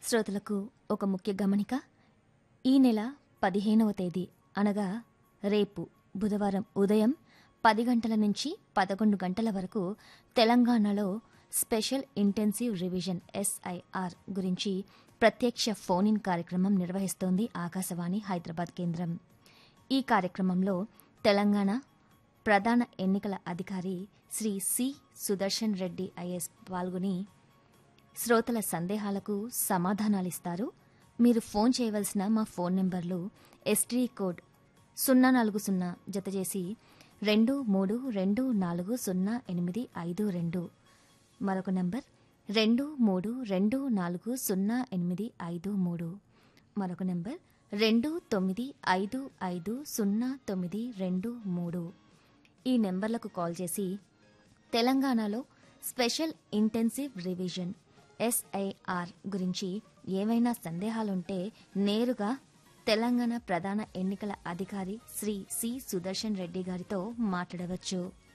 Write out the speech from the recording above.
శ్రోతలకు ఒక ముఖ్య గమనిక ఈ నెల పదిహేనవ తేదీ అనగా రేపు బుధవారం ఉదయం పది గంటల నుంచి పదకొండు గంటల వరకు తెలంగాణలో స్పెషల్ ఇంటెన్సివ్ రివిజన్ ఎస్ఐఆర్ గురించి ప్రత్యక్ష ఫోన్ ఇన్ కార్యక్రమం నిర్వహిస్తోంది ఆకాశవాణి హైదరాబాద్ కేంద్రం ఈ కార్యక్రమంలో తెలంగాణ ప్రధాన ఎన్నికల అధికారి శ్రీ సి సుదర్శన్ రెడ్డి ఐఎస్ పాల్గొని శ్రోతల సందేహాలకు సమాధానాలిస్తారు మీరు ఫోన్ చేయవలసిన మా ఫోన్ నెంబర్లు ఎస్టీ కోడ్ సున్నా నాలుగు సున్నా జతచేసి రెండు మూడు రెండు నాలుగు సున్నా ఎనిమిది ఐదు రెండు మరొక నంబర్ రెండు మూడు రెండు నాలుగు సున్నా ఎనిమిది ఐదు మూడు మరొక నెంబర్ రెండు తొమ్మిది ఐదు ఐదు సున్నా తొమ్మిది రెండు మూడు ఈ నెంబర్లకు కాల్ చేసి తెలంగాణలో స్పెషల్ ఇంటెన్సివ్ రివిజన్ ఎస్ఐఆర్ గురించి ఏవైనా సందేహాలుంటే నేరుగా తెలంగాణ ప్రధాన ఎన్నికల అధికారి శ్రీ సి సుదర్శన్ రెడ్డి గారితో మాట్లాడవచ్చు